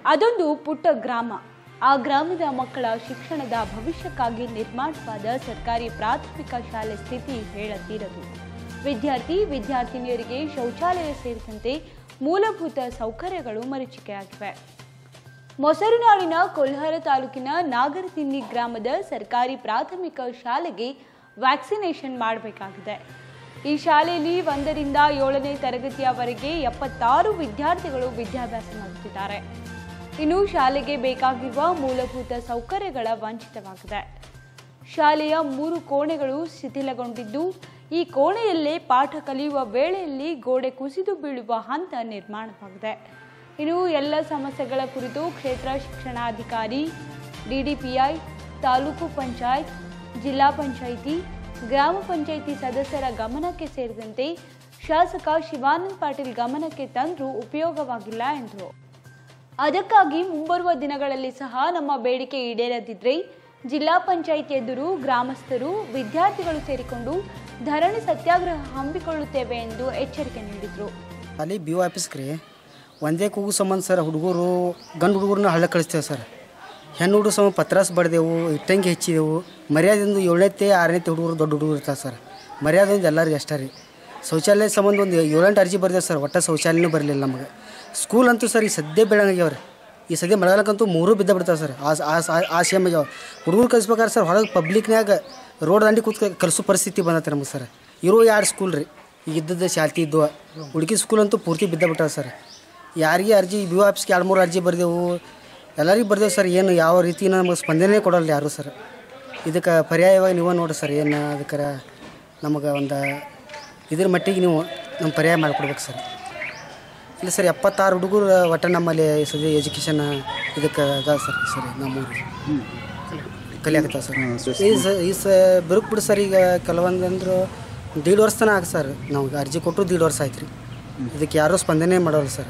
ಅದೊಂದು ಪುಟ್ಟ ಗ್ರಾಮ ಆ ಗ್ರಾಮದ ಮಕ್ಕಳ ಶಿಕ್ಷಣದ ಭವಿಷ್ಯಕ್ಕಾಗಿ ನಿರ್ಮಾಣವಾದ ಸರ್ಕಾರಿ ಪ್ರಾಥಮಿಕ ಶಾಲೆ ಸ್ಥಿತಿ ಹೇಳತೀರದು ವಿದ್ಯಾರ್ಥಿ ವಿದ್ಯಾರ್ಥಿನಿಯರಿಗೆ ಶೌಚಾಲಯ ಸೇರಿದಂತೆ ಮೂಲಭೂತ ಸೌಕರ್ಯಗಳು ಮರೀಚಿಕೆಯಾಗಿವೆ ಮೊಸರುನಾಡಿನ ಕೊಲ್ಹಾರ ತಾಲೂಕಿನ ನಾಗರತಿನ್ನಿ ಗ್ರಾಮದ ಸರ್ಕಾರಿ ಪ್ರಾಥಮಿಕ ಶಾಲೆಗೆ ವ್ಯಾಕ್ಸಿನೇಷನ್ ಮಾಡಬೇಕಾಗಿದೆ ಈ ಶಾಲೆಯಲ್ಲಿ ಒಂದರಿಂದ ಏಳನೇ ತರಗತಿಯವರೆಗೆ ಎಪ್ಪತ್ತಾರು ವಿದ್ಯಾರ್ಥಿಗಳು ವಿದ್ಯಾಭ್ಯಾಸ ಮಾಡುತ್ತಿದ್ದಾರೆ ಇನ್ನು ಶಾಲೆಗೆ ಬೇಕಾಗಿರುವ ಮೂಲಭೂತ ಸೌಕರ್ಯಗಳ ವಂಚಿತವಾಗಿದೆ ಶಾಲೆಯ ಮೂರು ಕೋಣೆಗಳು ಶಿಥಿಲಗೊಂಡಿದ್ದು ಈ ಕೋಣೆಯಲ್ಲೇ ಪಾಠ ಕಲಿಯುವ ವೇಳೆಯಲ್ಲಿ ಗೋಡೆ ಕುಸಿದು ಬೀಳುವ ಹಂತ ನಿರ್ಮಾಣವಾಗಿದೆ ಇನ್ನು ಎಲ್ಲ ಸಮಸ್ಯೆಗಳ ಕುರಿತು ಕ್ಷೇತ್ರ ಶಿಕ್ಷಣಾಧಿಕಾರಿ ಡಿಡಿಪಿಐ ತಾಲೂಕು ಪಂಚಾಯತ್ ಜಿಲ್ಲಾ ಪಂಚಾಯಿತಿ ಗ್ರಾಮ ಪಂಚಾಯಿತಿ ಸದಸ್ಯರ ಗಮನಕ್ಕೆ ಸೇರಿದಂತೆ ಶಾಸಕ ಶಿವಾನಂದ್ ಪಾಟೀಲ್ ಗಮನಕ್ಕೆ ತಂದರೂ ಉಪಯೋಗವಾಗಿಲ್ಲ ಎಂದರು ಅದಕ್ಕಾಗಿ ಮುಂಬರುವ ದಿನಗಳಲ್ಲಿ ಸಹ ನಮ್ಮ ಬೇಡಿಕೆ ಈಡೇರದಿದ್ರೆ ಜಿಲ್ಲಾ ಪಂಚಾಯಿತಿ ಎದುರು ಗ್ರಾಮಸ್ಥರು ವಿದ್ಯಾರ್ಥಿಗಳು ಸೇರಿಕೊಂಡು ಧರಣಿ ಸತ್ಯಾಗ್ರಹ ಹಮ್ಮಿಕೊಳ್ಳುತ್ತೇವೆ ಎಂದು ಎಚ್ಚರಿಕೆ ನೀಡಿದರು ಅಲ್ಲಿ ಬಿ ಒ ಆಫೀಸ್ಗೆ ರೀ ಒಂದೇ ಕೂಗು ಸಂಬಂಧ ಸರ್ ಹುಡುಗರು ಗಂಡು ಹುಡುಗರನ್ನ ಹಳ್ಳ ಕಳಿಸ್ತೇವೆ ಸರ್ ಹೆಣ್ಣು ಹುಡುಗರು ಸಮ ಪತ್ರಾಸ್ ಬಡ್ದೆವು ಇಟ್ಟಂಗಿ ಹೆಚ್ಚಿದೆವು ಮರ್ಯಾದೆಯಿಂದ ಏಳನೇತೆ ಆರನೇತೆ ಹುಡುಗರು ದೊಡ್ಡ ಹುಡುಗರು ಇರ್ತಾರೆ ಸರ್ ಮರ್ಯಾದೆಯಿಂದ ಎಲ್ಲರಿಗೆ ಅಷ್ಟೇ ರೀ ಶೌಚಾಲಯ ಸಂಬಂಧ ಒಂದು ಏಳೆಂಟು ಅರ್ಜಿ ಬರ್ದೇವೆ ಸರ್ ಒಟ್ಟು ಶೌಚಾಲಯನೂ ಬರಲಿಲ್ಲ ನಮಗೆ ಸ್ಕೂಲ್ ಅಂತೂ ಸರ್ ಈ ಸದ್ಯ ಬೆಳಗಾಗ್ಯಾವ್ರಿ ಈ ಸದ್ಯ ಮಳೆಗಾಲಕ್ಕಂತೂ ಮೂರು ಬಿದ್ದ ಬಿಡ್ತಾವೆ ಸರ್ ಆ ಆ ಆ ಸೇಮ್ ಆಗ್ಯಾವ ಹುಡುಗರು ಕಲಿಸ್ಬೇಕಾದ್ರೆ ಸರ್ ಹೊರಗೆ ಪಬ್ಲಿಕ್ನ್ಯಾಗ ರೋಡ್ ದಂಡಿ ಕೂತ್ ಕಲಿಸೋ ಪರಿಸ್ಥಿತಿ ಬಂದತ್ತೆ ನಮಗೆ ಸರ್ ಇರೋ ಎರಡು ಸ್ಕೂಲ್ ರೀ ಈಗ ಇದ್ದದ್ದು ಶಾಲ್ತಿ ಇದ್ವು ಹುಡುಗಿ ಸ್ಕೂಲ್ ಅಂತೂ ಪೂರ್ತಿ ಬಿದ್ದ ಬಿಟ್ಟಾವ ಸರ್ ಯಾರಿಗೆ ಅರ್ಜಿ ಬಿ ಆಫೀಸ್ಗೆ ಎರಡು ಮೂರು ಅರ್ಜಿ ಬರ್ದೆವು ಎಲ್ಲರಿಗೂ ಬರ್ದೇವು ಸರ್ ಏನು ಯಾವ ರೀತಿ ನಮಗೆ ಸ್ಪಂದನೆ ಕೊಡಲ್ಲ ಯಾರು ಸರ್ ಇದಕ್ಕೆ ಪರ್ಯಾಯವಾಗಿ ನೀವು ನೋಡಿರಿ ಸರ್ ಏನು ಅದಕ್ಕೆ ನಮಗೆ ಒಂದು ಇದ್ರ ಮಟ್ಟಿಗೆ ನೀವು ನಮ್ಮ ಪರ್ಯಾಯ ಮಾಡಿಕೊಡ್ಬೇಕು ಸರ್ ಇಲ್ಲ ಸರ್ ಎಪ್ಪತ್ತಾರು ಹುಡುಗರು ಒಟ್ಟು ನಮ್ಮಲ್ಲಿ ಸದ್ಯ ಎಜುಕೇಷನ್ ಇದಕ್ಕೆ ಅದ ಸರ್ ಸರಿ ನಮ್ಮೂರು ಕಲಿಯಾಕತ್ತಾವ ಸರ್ ಈ ಸ ಈ ಸ ಬಿರುಕು ಬಿಡು ಸರ್ ಈಗ ಕೆಲವೊಂದು ಅಂದ್ರು ದೀಡ್ ವರ್ಷ ತನಕ ಆಗ ಸರ್ ನಾವು ಅರ್ಜಿ ಕೊಟ್ಟರು ದೀಡ್ ವರ್ಷ ಆಯ್ತು ರೀ ಇದಕ್ಕೆ ಯಾರೂ ಸ್ಪಂದನೆ ಮಾಡೋಲ್ಲ ಸರ್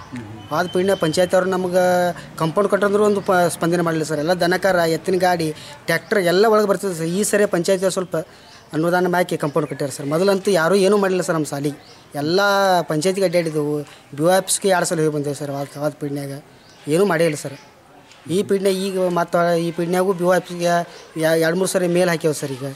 ಆದ ಪೀಣ್ಯ ಪಂಚಾಯತ್ ಅವ್ರು ನಮ್ಗೆ ಕಂಪೌಂಡ್ ಕಟ್ಟಂದ್ರು ಒಂದು ಪ ಸ್ಪಂದನೆ ಮಾಡಲಿಲ್ಲ ಸರ್ ಎಲ್ಲ ದನಕಾರ ಎತ್ತಿನ ಗಾಡಿ ಟ್ಯಾಕ್ಟರ್ ಎಲ್ಲ ಒಳಗೆ ಬರ್ತದೆ ಸರ್ ಈ ಸರಿ ಪಂಚಾಯತ್ ಸ್ವಲ್ಪ ಅನುದಾನ ಹಾಕಿ ಕಂಪೌಂಡ್ ಕಟ್ಟಾರ ಸರ್ ಮೊದಲಂತೂ ಯಾರೂ ಏನೂ ಮಾಡಲಿಲ್ಲ ಸರ್ ನಮ್ಮ ಸಾಲಿಗೆ ಎಲ್ಲ ಪಂಚಾಯತಿಗೆ ಅಡ್ಡಾಡಿದೆವು ಬಿ ಒ ಆಫೀಸ್ಗೆ ಎರಡು ಸಲ ಹೋಗಿ ಬಂದೇವು ಸರ್ ಆದ ಆದ ಪೀಣ್ಯಾಗ ಏನೂ ಮಾಡೇ ಇಲ್ಲ ಸರ್ ಈ ಪೀಡ್ನ್ಯಾಗ ಈಗ ಮತ್ತು ಈ ಪೀಡ್ನ್ಯಾಗೂ ಬಿ ಒ ಆಫೀಸ್ಗೆ ಎರಡು ಮೂರು ಸರಿ ಮೇಲ್ ಹಾಕ್ಯಾವ ಸರ್ ಈಗ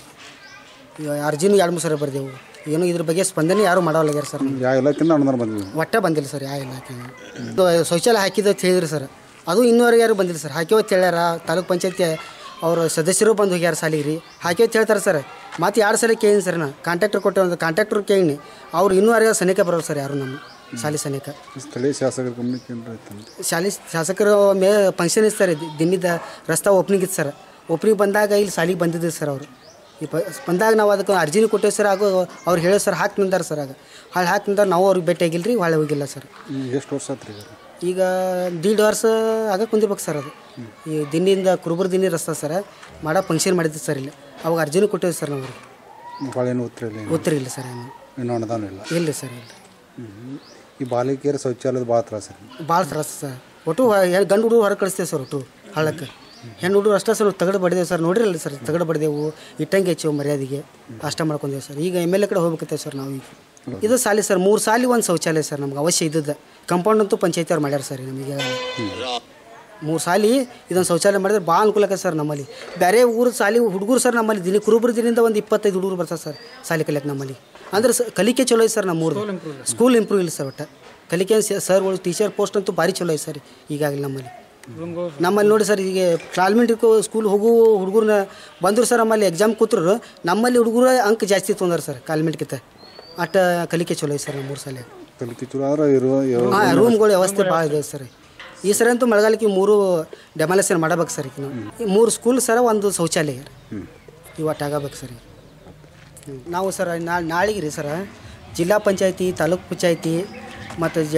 ಈಗ ಅರ್ಜಿನೂ ಎರಡು ಮೂರು ಸರಿ ಬರ್ದೆವು ಏನು ಇದ್ರ ಬಗ್ಗೆ ಸ್ಪಂದನೆ ಯಾರೂ ಮಾಡೋಲ್ಲಾಗ್ಯಾರ ಸರ್ ನಮ್ಗೆ ಯಾವ ಇಲಾಖೆಯಿಂದ ಅನುದಾನ ಬಂದಿಲ್ಲ ಒಟ್ಟ ಬಂದಿಲ್ಲ ಸರ್ ಯಾವ ಇಲಾಖೆ ಇದು ಶೌಚಾಲಯ ಹಾಕಿದ್ದು ಅಂತ ಹೇಳಿದ್ರು ಸರ್ ಅದು ಇನ್ನೂವರೆಗೆ ಯಾರು ಬಂದಿಲ್ಲ ಸರ್ ಹಾಕಿವ ಅಂತ ಹೇಳ್ಯಾರ ತಾಲೂಕ್ ಪಂಚಾಯತಿ ಅವ್ರ ಸದಸ್ಯರು ಬಂದು ಹೋಗ್ಯಾರ ಸಾಲಿಗೆ ರೀ ಹಾಕಿವ ಅಂತ ಹೇಳ್ತಾರೆ ಸರ್ ಮತ್ತೆ ಎರಡು ಸಲ ಕೇಳಿನಿ ಸರ್ ನಾ ಕಾಂಟ್ರಾಕ್ಟರ್ ಕೊಟ್ಟೆ ಒಂದು ಕಾಂಟ್ರಾಕ್ಟರ್ ಕೇಳಿನಿ ಅವ್ರು ಇನ್ನೂವರೆಗೆ ಸನಿಕ ಬರೋರು ಸರ್ ಯಾರು ನಮ್ಮ ಶಾಲೆ ಸನಿಕ ಸ್ಥಳೀಯ ಶಾಸಕರ ಗಮನಕ್ಕೆ ಏನಾರ ಆಯ್ತು ಶಾಲೆ ಶಾಸಕರು ಮೇ ಫಂಕ್ಷನ್ ಇತ್ತು ಸರ್ ದಿನದ ರಸ್ತಾ ಓಪನಿಂಗ್ ಇತ್ತು ಸರ್ ಓಪನಿಂಗ್ ಬಂದಾಗ ಇಲ್ಲಿ ಶಾಲೆಗೆ ಬಂದಿದ್ದರು ಸರ್ ಅವರು ಈ ಪ ಬಂದಾಗ ನಾವು ಅದಕ್ಕೆ ಅರ್ಜಿನೂ ಕೊಟ್ಟೇವೆ ಸರ್ ಹಾಗೂ ಅವ್ರು ಹೇಳೋ ಸರ್ ಹಾಕಿ ನಿಂದಾರ ಸರ್ ಆಗ ಹಾಳು ಹಾಕಿ ನಿಂದಾರ ನಾವು ಅವ್ರಿಗೆ ಭೇಟಿ ಆಗಿಲ್ಲ ರೀ ಹೊಳೆ ಹೋಗಿಲ್ಲ ಸರ್ ಎಷ್ಟು ವರ್ಷ ಆತ್ರಿ ಈಗ ಈಗ ದೀಡ್ ವರ್ಷ ಆಗ ಕುಂದಿರ್ಬೇಕು ಸರ್ ಅದು ಈ ದಿನದಿಂದ ಕುರುಬರ ದಿನ ರಸ್ತೆ ಸರ್ ಮಾಡೋ ಫಂಕ್ಷನ್ ಮಾಡಿದ್ದು ಸರ್ ಇಲ್ಲಿ ಅವಾಗ ಅರ್ಜಿನೂ ಕೊಟ್ಟೇವೆ ಸರ್ ನಾವು ಭಾಳ ಏನು ಉತ್ತರ ಇಲ್ಲ ಏನು. ಗೊತ್ತಿರ ಇಲ್ಲ ಸರ್ ಏನು ಇನ್ನೂ ಅನುದಾನ ಇಲ್ಲ ಇಲ್ಲ ಸರ್ ಇಲ್ಲ ಹ್ಮ್. ಈ ಬಾಲಿಕೆಯರ ಶೌಚಾಲಯದ ಭಾಳ ತ್ರಾಸ ರೀ ಭಾಳ ತ್ರಾಸ ಸರ್ ಒಟ್ಟು ಹ- ಹೆಣ್- ಗಂಡು ಹುಡುಗರು ಹೊರಗೆ ಕಳಿಸ್ತೇವೆ ಸರ್ ಒಟ್ಟು ಹಳ್ಳಕ್ಕೆ ಹೆಣ್ಣು ಹುಡುಗರು ಅಷ್ಟೇ ಸರ್ ತಗಡು ಬಡ್ದೇವು ಸರ್ ನೋಡಿರಲ್ಲ ಸರ್ ತಗಡು ಬಡ್ದೇವು ಇಟ್ಟಂಗೆ ಹೆಚ್ಚು ಮರ್ಯಾದೆಗೆ ಅಷ್ಟ ಮಾಡ್ಕೊಂಡೇವು ಸರ್ ಈಗ ಎಮ್ ಎಲ್ ಎ ಕಡೆ ಹೋಗ್ಬೇಕತ್ತೇವೆ ಸರ್ ನಾವು ಈಗ ಇದು ಸಾಲಿ ಸರ್ ಮೂರು ಸಾಲಿ ಒಂದು ಶೌಚಾಲಯ ಸರ್ ನಮ್ಗೆ ಅವಶ್ಯ ಇದ್ದದ್ದು ಕಂಪೌಂಡ್ ಅಂತೂ ಪಂಚಾಯತಿ ಅವ್ರು ಮಾಡ್ಯಾರ ಸರ್ ನಮಗೆ ಮೂರು ಸಾಲಿ ಇದೊಂದು ಶೌಚಾಲಯ ಮಾಡಿದ್ರೆ ಭಾಳ ಅನುಕೂಲ ಆಕೈತೆ ಸರ್ ನಮ್ಮಲ್ಲಿ ಬೇರೆ ಊರು ಸಾಲಿ ಹುಡುಗರು ಸರ್ ನಮ್ಮಲ್ಲಿ ದಿನ ಕುರುಬರ ದಿನದಿಂದ ಒಂದು ಇಪ್ಪತ್ತೈದು ಹುಡುಗರು ಬರ್ತಾರೆ ಸರ್ ಸಾಲಿ ಕಲಿಯಕ್ಕೆ ನಮ್ಮಲ್ಲಿ ಅಂದ್ರೆ ಸ ಕಲಿಕೆ ಚಲೋ ಐತೆ ಸರ್ ನಮ್ಮೂರು ಸ್ಕೂಲ್ ಇಂಪ್ರೂವ್ ಇಲ್ಲ ಸರ್ ಒಟ್ಟು ಕಲಿಕೆ ಸರ್ಗಳು ಟೀಚರ್ ಪೋಸ್ಟ್ ಅಂತೂ ಭಾರಿ ಚಲೋ ಐತೆ ಸರ್ ಈಗಾಗಲೇ ನಮ್ಮಲ್ಲಿ ನಮ್ಮಲ್ಲಿ ನೋಡಿ ಸರ್ ಈಗ ಕ್ಲಾಲ್ಮೆಂಟಿಗೆ ಸ್ಕೂಲ್ ಹೋಗೋ ಹುಡುಗರನ್ನ ಬಂದರು ಸರ್ ನಮ್ಮಲ್ಲಿ ಎಕ್ಸಾಮ್ ಕೂತ್ರು ನಮ್ಮಲ್ಲಿ ಹುಡುಗರು ಅಂಕ ಜಾಸ್ತಿ ತೊಂದಾರ ಸರ್ ಕಾಲ್ಮೆಂಟ್ಗಿಂತ ಅಟ್ಟ ಕಲಿಕೆ ಚಲೋ ಐತೆ ಸರ್ ನಮ್ಮೂರು ಸಾಲಿ ಕಲಿಕೆ ಚಲೋ ಆದ್ರೆ ಇರುವ ಯಾವ ಹಾಂ ರೂಮ್ಗಳ ವ್ಯವಸ್ಥೆ ಭಾಳ ಇದೆ ಸರ್ ಈ ಸರಿ ಅಂತೂ ಮಳೆಗಾಲಕ್ಕೆ ಈ ಮೂರು ಡೆಮಾಲೇಷನ್ ಮಾಡಬೇಕು ಸರ್ ಈಗ ನಾವು ಈ ಮೂರು ಸ್ಕೂಲ್ ಸರ ಒಂದು ಶೌಚಾಲಯ ಇವತ್ತು ಆಗಬೇಕು ಸರ್ ಈಗ. ಹ್ಮ್. ನಾವು ಸರ್ ನಾ ನಾಳೆಗೆ ರೀ ಸರ ಜಿಲ್ಲಾ ಪಂಚಾಯತಿ ತಾಲೂಕ್ ಪಂಚಾಯತಿ ಮತ್ತು ಜ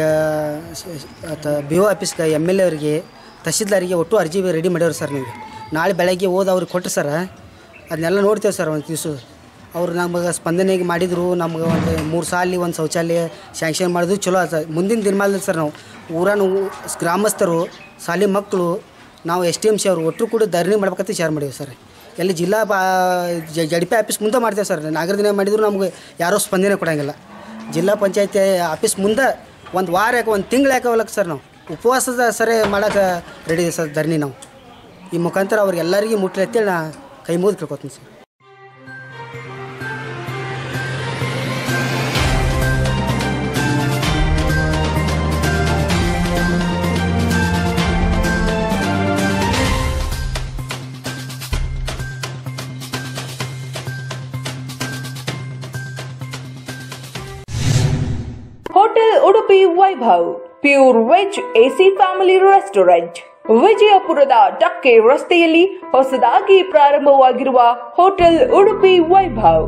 ಬಿ ಒ ಆಫೀಸ್ಗೆ ಎಮ್ ಎಲ್ ಎ ಅವರಿಗೆ ತಹಸೀಲ್ದಾರಿಗೆ ಒಟ್ಟು ಅರ್ಜಿ ರೆಡಿ ಮಾಡ್ಯಾವ್ರಿ ಸರ್ ನೀವು ನಾಳೆ ಬೆಳಗ್ಗೆ ಓದಿ ಅವ್ರಿಗೆ ಕೊಟ್ಟರು ಸರ್ ಅದನ್ನೆಲ್ಲ ನೋಡ್ತೇವೆ ಸರ್ ಒಂದು ದಿವಸ ಅವ್ರು ನಮಗೆ ಸ್ಪಂದನೆಗೆ ಮಾಡಿದರು ನಮ್ಗೆ ಒಂದು ಮೂರು ಸಾಲಿ ಒಂದು ಶೌಚಾಲಯ ಸ್ಯಾಂಕ್ಷನ್ ಮಾಡಿದ್ರು ಚಲೋ ಆತ ಮುಂದಿನ ದಿನಮಾನದಲ್ಲಿ ಸರ್ ನಾವು ಊರನ ಊ- ಗ್ರಾಮಸ್ಥರು ಶಾಲೆ ಮಕ್ಕಳು ನಾವು ಎಸ್ ಟಿ ಎಮ್ ಸಿ ಅವರು ಒಟ್ಟರು ಕೂಡ ಧರಣಿ ಮಾಡ್ಬೇಕಂತ ವಿಚಾರ ಮಾಡೀವಿ ಸರ್ ಎಲ್ಲಿ ಜಿಲ್ಲಾ ಬಾ ಜಡ್ ಪಿ ಆಫೀಸ್ ಮುಂದೆ ಮಾಡ್ತೇವೆ ಸರ್ ನಾಗರ ದಿನ ಮಾಡಿದ್ರು ನಮಗೆ ಯಾರೂ ಸ್ಪಂದನೆ ಕೊಡೋಂಗಿಲ್ಲ ಜಿಲ್ಲಾ ಪಂಚಾಯತಿ ಆಫೀಸ್ ಮುಂದೆ ಒಂದು ವಾರ ಯಾಕೆ ಒಂದು ತಿಂಗಳು ಯಾಕೆ ಹೋಗ್ಲಕ್ಕೆ ಸರ್ ನಾವು ಉಪವಾಸದ ಸರಿ ಮಾಡೋಕೆ ರೆಡಿ ಇದೆ ಸರ್ ಧರಣಿ ನಾವು ಈ ಮುಖಾಂತರ ಅವ್ರಿಗೆಲ್ಲರಿಗೂ ಮುಟ್ಲಿ ಅಂತೇಳಿ ನಾ ಕೈ ಮುಗಿದು ಕೇಳ್ಕೊತೀನಿ sir hotel Udupi Vaibhav pure veg AC family restaurant ವಿಜಯಪುರದ ಡಕ್ಕೆ ರಸ್ತೆಯಲ್ಲಿ ಹೊಸದಾಗಿ ಪ್ರಾರಂಭವಾಗಿರುವ hotel Udupi Vaibhav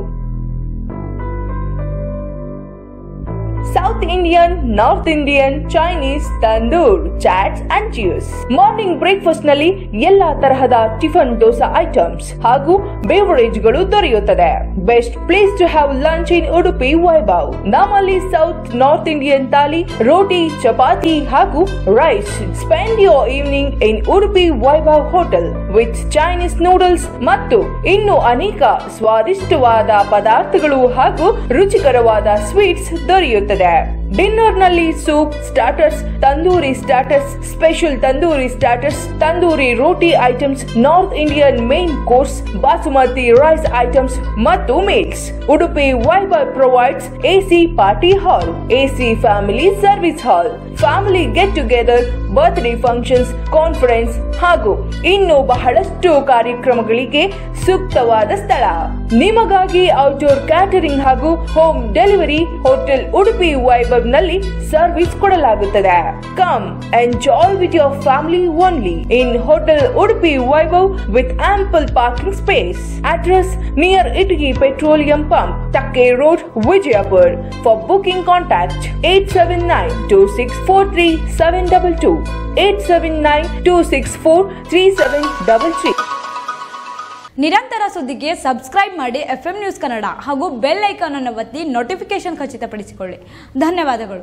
South Indian North Indian Chinese tandoor chaats and juice morning breakfast ನಲ್ಲಿ ಎಲ್ಲಾ ತರಹದ ಟಿಫನ್ ದೋಸಾ ಐಟಮ್ಸ್ ಹಾಗೂ ಬೇವರೇಜ್ ಗಳು ದೊರೆಯುತ್ತದೆ best place to have lunch in Udupi Vaibhav ನಮ್ಮಲ್ಲಿ South North Indian thali roti chapati ಹಾಗೂ rice spend your evening in Udupi Vaibhav hotel with Chinese noodles ಮತ್ತು ಇನ್ನು ಅನೇಕ ಸ್ವಾದಿಷ್ಟವಾದ ಪದಾರ್ಥಗಳು ಹಾಗೂ ರುಚಿಕರವಾದ ಸ್ವೀಟ್ಸ್ ದೊರೆಯುತ್ತದೆ ಡಿನ್ನರ್ ನಲ್ಲಿ soup starters tandoori starters special tandoori starters tandoori roti items North Indian main course basmati rice items ಮತ್ತು meals Udupi Vaibhav provides AC party hall AC family service hall family get together birthday functions conference ಹಾಗೂ ಇನ್ನು ಬಹಳಷ್ಟು ಕಾರ್ಯಕ್ರಮಗಳಿಗೆ ಸೂಕ್ತವಾದ ಸ್ಥಳ ನಿಮಗಾಗಿ ಔಟ್ಡೋರ್ ಕ್ಯಾಟರಿಂಗ್ ಹಾಗೂ home delivery hotel Udupi Vaibhav ನಲ್ಲಿ ಸರ್ವಿಸ್ ಕೊಡಲಾಗುತ್ತದೆ come enjoy with your family only in hotel Udupi Vaibhav with ample parking space address near Itagi petroleum pump Takke road Vijayapur for booking contact eight seven nine two six four three seven double two eight seven nine two six four three seven double three ನಿರಂತರ ಸುದ್ದಿಗೆ subscribe ಮಾಡಿ F news Kannada ಹಾಗೂ bell icon ಅನ್ನು ಒತ್ತಿ notification ಖಚಿತಪಡಿಸಿಕೊಳ್ಳಿ ಧನ್ಯವಾದಗಳು